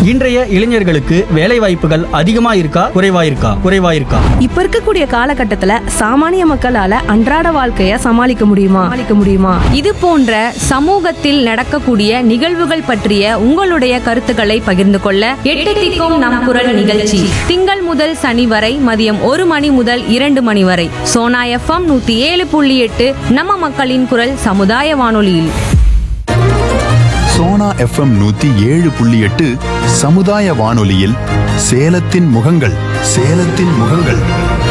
இன்றைய இளைஞர்களுக்கு வேலை வாய்ப்புகள் அதிகமா இருக்கா குறைவா இருக்கா குறைவா இருக்கா இப்ப இருக்கக்கூடிய காலகட்டத்துல சாமானிய மக்களால அன்றாட வாழ்க்கைய சமாளிக்க முடியுமா சமாளிக்க முடியுமா இது போன்ற சமூகத்தில் நடக்கக்கூடிய நிகழ்வுகள் பற்றிய உங்களுடைய கருத்துக்களை பகிர்ந்து கொள்ள எட்டு திக்கும் நம் குரல் நிகழ்ச்சி திங்கள் முதல் சனி வரை மதியம் ஒரு மணி முதல் இரண்டு மணி வரை சோனா எஃப்எம் நூத்தி ஏழு புள்ளி எட்டு நம்ம மக்களின் குரல் சமுதாய வானொலியில் சோனா எஃப்எம் நூத்தி ஏழு புள்ளி எட்டு சமுதாய வானொலியில் சேலத்தின் முகங்கள் சேலத்தின் முகங்கள்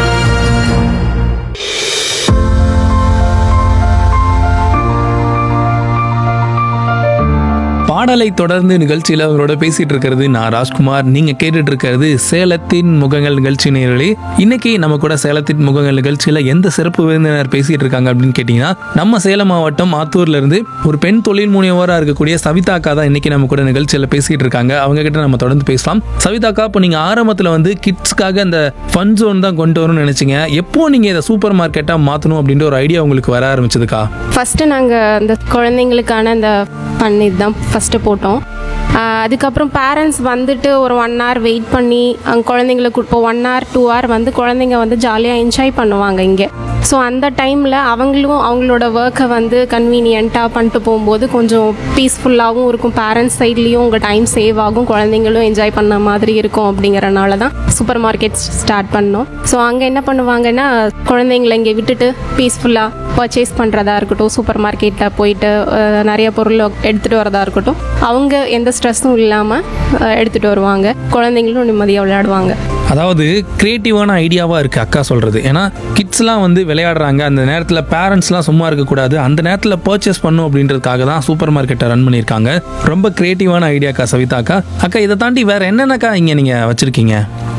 பாடலை தொடர்ந்து நிகழ்ச்சியில் அவங்களோட பேசிட்டு இருக்கிறது நான் ராஜ்குமார் நீங்க கேட்டுட்டு இருக்கிறது சேலத்தின் முகங்கள் நிகழ்ச்சி நேரலே இன்னைக்கு நம்ம கூட சேலத்தின் முகங்கள் நிகழ்ச்சியில எந்த சிறப்பு விருந்தினர் பேசிட்டு இருக்காங்க அப்படின்னு கேட்டீங்கன்னா நம்ம சேலம் மாவட்டம் ஆத்தூர்ல இருந்து ஒரு பெண் தொழில் முனைவோரா இருக்கக்கூடிய சவிதா அக்கா தான் இன்னைக்கு நம்ம கூட நிகழ்ச்சியில பேசிட்டு இருக்காங்க அவங்க கிட்ட நம்ம தொடர்ந்து பேசலாம் சவிதா அக்கா இப்போ நீங்க ஆரம்பத்துல வந்து கிட்ஸ்க்காக அந்த ஃபன் ஜோன் தான் கொண்டு வரணும்னு நினைச்சீங்க எப்போ நீங்க இதை சூப்பர் மார்க்கெட்டா மாத்தணும் அப்படின்ற ஒரு ஐடியா உங்களுக்கு வர ஆரம்பிச்சதுக்கா ஃபஸ்ட்டு நாங்கள் இந்த குழந்தைங்களுக்கான இந்த பண்ணி தான் ஃபஸ்ட்டு போட்டோம் ஆஹ் அதுக்கப்புறம் பேரண்ட்ஸ் வந்துட்டு ஒரு ஒன் hour வெயிட் பண்ணி அங்கே குழந்தைங்களுக்கு இப்போ ஒன் hour டூ hour வந்து குழந்தைங்க வந்து ஜாலியாக என்ஜாய் பண்ணுவாங்க இங்கே ஸோ அந்த டைமில் அவங்களும் அவங்களோட ஒர்க்கை வந்து கன்வீனியண்ட்டாக பண்ணிட்டு போகும்போது கொஞ்சம் பீஸ்ஃபுல்லாகவும் இருக்கும் பேரண்ட்ஸ் சைட்லேயும் உங்கள் டைம் சேவ் ஆகும் குழந்தைங்களும் என்ஜாய் பண்ண மாதிரி இருக்கும் அப்படிங்கறனால தான் சூப்பர் மார்க்கெட் ஸ்டார்ட் பண்ணோம் ஸோ அங்கே என்ன பண்ணுவாங்கன்னா குழந்தைங்களை இங்கே விட்டுட்டு பீஸ்ஃபுல்லாக பர்ச்சேஸ் பண்ணுறதா இருக்கட்டும் சூப்பர் மார்க்கெட்டில் போயிட்டு அஹ், நிறைய பொருள் எடுத்துகிட்டு வரதா இருக்கட்டும் அவங்க எந்த ஸ்ட்ரெஸ்ஸும் இல்லாமல் எடுத்துகிட்டு வருவாங்க குழந்தைங்களும் நிம்மதியாக விளையாடுவாங்க அதாவது கிரியேட்டிவான ஐடியாவாக இருக்குது அக்கா சொல்கிறது ஏன்னா கிட்ஸ்லாம் வந்து விளையாடுறாங்க அந்த நேரத்தில் பேரண்ட்ஸ்லாம் சும்மா இருக்கக்கூடாது அந்த நேரத்தில் பர்ச்சேஸ் பண்ணும் அப்படின்றதுக்காக தான் சூப்பர் மார்க்கெட்டை ரன் பண்ணியிருக்காங்க ரொம்ப கிரியேட்டிவான ஐடியாக்கா சவிதா அக்கா அக்கா இதை தாண்டி வேற என்னென்னக்கா இங்கே நீங்கள் வச்சுருக்கீங்க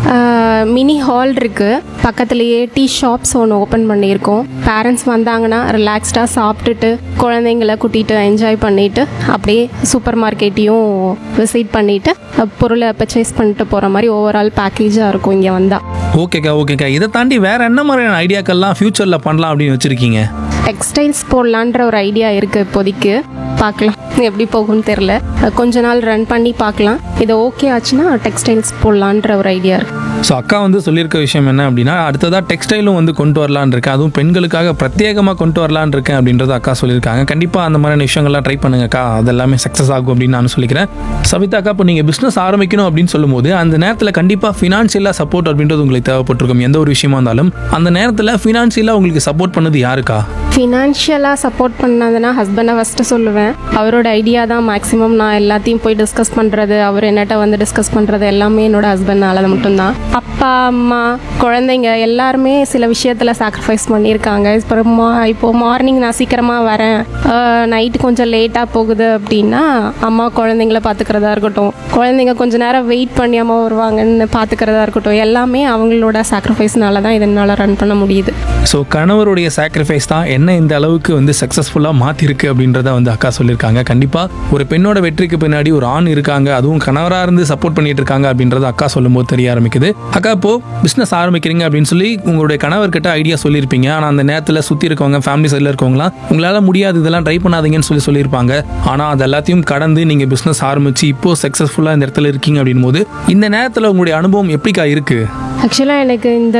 மினி ஹால் இருக்குது பக்கத்துலேயே டீ ஷாப்ஸ் ஒன்று ஓப்பன் பண்ணியிருக்கோம் பேரண்ட்ஸ் வந்தாங்கன்னா ரிலாக்ஸ்டாக சாப்பிட்டுட்டு குழந்தைங்கள கூட்டிகிட்டு என்ஜாய் பண்ணிவிட்டு அப்படியே சூப்பர் மார்க்கெட்டையும் விசிட் பண்ணிவிட்டு பொருளை பர்ச்சேஸ் பண்ணிட்டு போகிற மாதிரி ஓவரால் பேக்கேஜாக இருக்கும் இங்கே வந்தால் ஓகேக்கா ஓகேக்கா இதை தாண்டி வேற என்ன மாதிரியான ஐடியாக்கள்லாம் ஃப்யூச்சரில் பண்ணலாம் அப்படின்னு வச்சுருக்கீங்க டெக்ஸ்டைல்ஸ் போடலான்ற ஒரு ஐடியா இருக்குது இப்போதைக்கு பார்க்கலாம் எப்படி போகும்னு தெரில கொஞ்ச நாள் ரன் பண்ணி பார்க்கலாம் இது ஓகே ஆச்சுன்னா டெக்ஸ்டைல்ஸ் போடலான்ற ஒரு ஐடியா இருக்குது ஸோ அக்கா வந்து சொல்லியிருக்க விஷயம் என்ன அப்படின்னா அடுத்ததாக டெக்ஸ்டைலும் வந்து கொண்டு வரலான்னு இருக்கேன் அதுவும் பெண்களுக்காக பிரத்யேகமாக கொண்டு வரலான்னு இருக்கேன் அப்படின்றத அக்கா சொல்லியிருக்காங்க கண்டிப்பாக அந்த மாதிரியான விஷயங்கள்லாம் ட்ரை பண்ணுங்கக்கா அதெல்லாமே சக்ஸஸ் ஆகும் அப்படின்னு நான் சொல்லிக்கிறேன் சவிதா அக்கா இப்போ நீங்கள் பிஸ்னஸ் ஆரம்பிக்கணும் அப்படின்னு சொல்லும்போது அந்த நேரத்தில் கண்டிப்பாக ஃபினான்ஷியலாக சப்போர்ட் அப்படின்றது உங்களுக்கு தேவைப்பட்டிருக்கும் எந்த ஒரு விஷயமா இருந்தாலும் அந்த நேரத்தில் ஃபினான்ஷியலாக உங்களுக்கு சப்போர்ட் பண்ணது யாருக்கா ஃபினான்ஷியலாக சப்போர்ட் பண்ணதுன்னா ஹஸ்பண்டை ஃபஸ்ட்டு சொல்லுவேன் அவரோட ஐடியா தான் மேக்ஸிமம் நான் எல்லாத்தையும் போய் டிஸ்கஸ் பண்ணுறது அவர் என்னட்ட வந்து டிஸ்கஸ் பண்ணுறது எல்லாமே என்னோட ஹஸ்பண்ட்னால மட்டும்தான் அப்பா அம்மா குழந்தைங்க எல்லாருமே சில விஷயத்தில் சாக்ரிஃபைஸ் பண்ணியிருக்காங்க இப்போ மா இப்போது மார்னிங் நான் சீக்கிரமாக வரேன் நைட்டு கொஞ்சம் லேட்டாக போகுது அப்படின்னா அம்மா குழந்தைங்கள பார்த்துக்கிறதா இருக்கட்டும் குழந்தைங்க கொஞ்ச நேரம் வெயிட் பண்ணி அம்மா வருவாங்கன்னு பார்த்துக்கிறதா இருக்கட்டும் எல்லாமே அவங்களோட சாக்ரிஃபைஸ்னால தான் இதனால் ரன் பண்ண முடியுது ஸோ கணவருடைய சாக்ரிஃபைஸ் தான் என்ன இந்த அளவுக்கு வந்து சக்ஸஸ்ஃபுல்லாக மாற்றிருக்கு அப்படின்றத வந்து அக்கா சொல்லியிருக்காங்க கண்டிப்பாக ஒரு பெண்ணோட வெற்றிக்கு பின்னாடி ஒரு ஆண் இருக்காங்க அதுவும் கணவராக இருந்து சப்போர்ட் பண்ணிட்டு இருக்காங்க அப்படின்றத அக்கா சொல்லும்போது தெரிய ஆரம்பிக்குது அக்கா இப்போ பிஸ்னஸ் ஆரம்பிக்கிறீங்க அப்படின்னு சொல்லி உங்களுடைய கணவர்கிட்ட ஐடியா சொல்லியிருப்பீங்க ஆனால் அந்த நேரத்தில் சுற்றி இருக்கவங்க ஃபேமிலி சைடில் இருக்கவங்களாம் உங்களால் முடியாது இதெல்லாம் ட்ரை பண்ணாதீங்கன்னு சொல்லி சொல்லியிருப்பாங்க ஆனால் அது எல்லாத்தையும் கடந்து நீங்கள் பிஸ்னஸ் ஆரம்பிச்சு இப்போ சக்ஸஸ்ஃபுல்லாக இந்த இடத்துல இருக்கீங்க அப்படின் போது இந்த நேரத்தில் உங்களுடைய அனுபவம் எப்படிக்கா இருக்குது ஆக்சுவலாக எனக்கு இந்த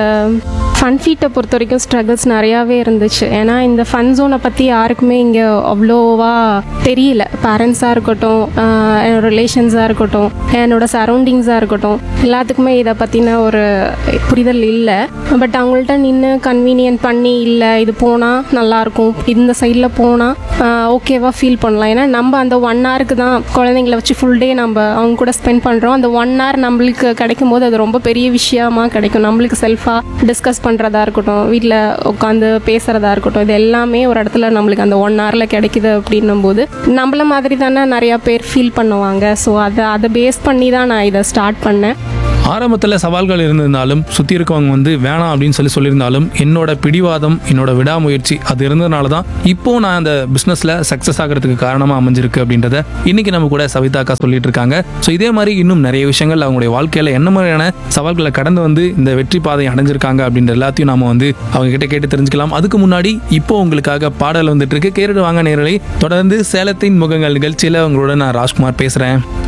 ஃபன் ஃபீட்டை பொறுத்த வரைக்கும் ஸ்ட்ரகிள்ஸ் நிறையாவே இருந்துச்சு ஏன்னா இந்த ஃபன் ஜோனை பற்றி யாருக்குமே இங்கே அவ்வளோவா தெரியல பேரண்ட்ஸாக இருக்கட்டும் ஆஹ் என்னோட ரிலேஷன்ஸாக இருக்கட்டும் என்னோட சரௌண்டிங்ஸாக இருக்கட்டும் எல்லாத்துக்குமே இதை பற்றின ஒரு புரிதல் இல்லை பட் அவங்கள்ட்ட நின்று கன்வீனியன்ட் பண்ணி இல்லை இது போனால் நல்லாயிருக்கும் இந்த சைடில் போனால் ஓகேவா ஃபீல் பண்ணலாம் ஏன்னா நம்ம அந்த ஒன் ஹவருக்கு தான் குழந்தைங்கள வச்சு ஃபுல் டே நம்ம அவங்க கூட ஸ்பெண்ட் பண்ணுறோம் அந்த ஒன் ஹவர் நம்மளுக்கு கிடைக்கும் போது அது ரொம்ப பெரிய விஷயமா கிடைக்கும் நம்மளுக்கு செல்ஃபாக டிஸ்கஸ் பண்ணுறதா இருக்கட்டும் வீட்டில் உட்காந்து பேசுகிறதா இருக்கட்டும் இது எல்லாமே ஒரு இடத்துல நம்மளுக்கு அந்த ஒன் ஹவரில் கிடைக்குது அப்படின்னும் போது நம்மள மாதிரி தானே நிறையா பேர் ஃபீல் பண்ணுவாங்க ஸோ அதை அதை பேஸ் பண்ணி தான் நான் இதை ஸ்டார்ட் பண்ணேன் ஆரம்பத்தில் சவால்கள் இருந்திருந்தாலும் சுற்றி இருக்கவங்க வந்து வேணாம் அப்படின்னு சொல்லி சொல்லியிருந்தாலும் என்னோட பிடிவாதம் என்னோட விடாமுயற்சி அது இருந்ததுனால தான் இப்போ நான் அந்த பிஸ்னஸில் சக்ஸஸ் ஆகிறதுக்கு காரணமாக அமைஞ்சிருக்கு அப்படின்றத இன்னைக்கு நம்ம கூட சவிதா அக்கா சொல்லிட்டு இருக்காங்க ஸோ இதே மாதிரி இன்னும் நிறைய விஷயங்கள் அவங்களுடைய வாழ்க்கையில் என்ன மாதிரியான சவால்களை கடந்து வந்து இந்த வெற்றி பாதை அடைஞ்சிருக்காங்க அப்படின்ற எல்லாத்தையும் நாம வந்து அவங்க கிட்ட கேட்டு தெரிஞ்சுக்கலாம் அதுக்கு முன்னாடி இப்போ உங்களுக்காக பாடல் வந்துட்டு இருக்கு கேட்டுட்டு வாங்க நேரலை தொடர்ந்து சேலத்தின் முகங்கள் நிகழ்ச்சியில் உங்களோட நான் ராஜ்குமார் பேசுகிறேன்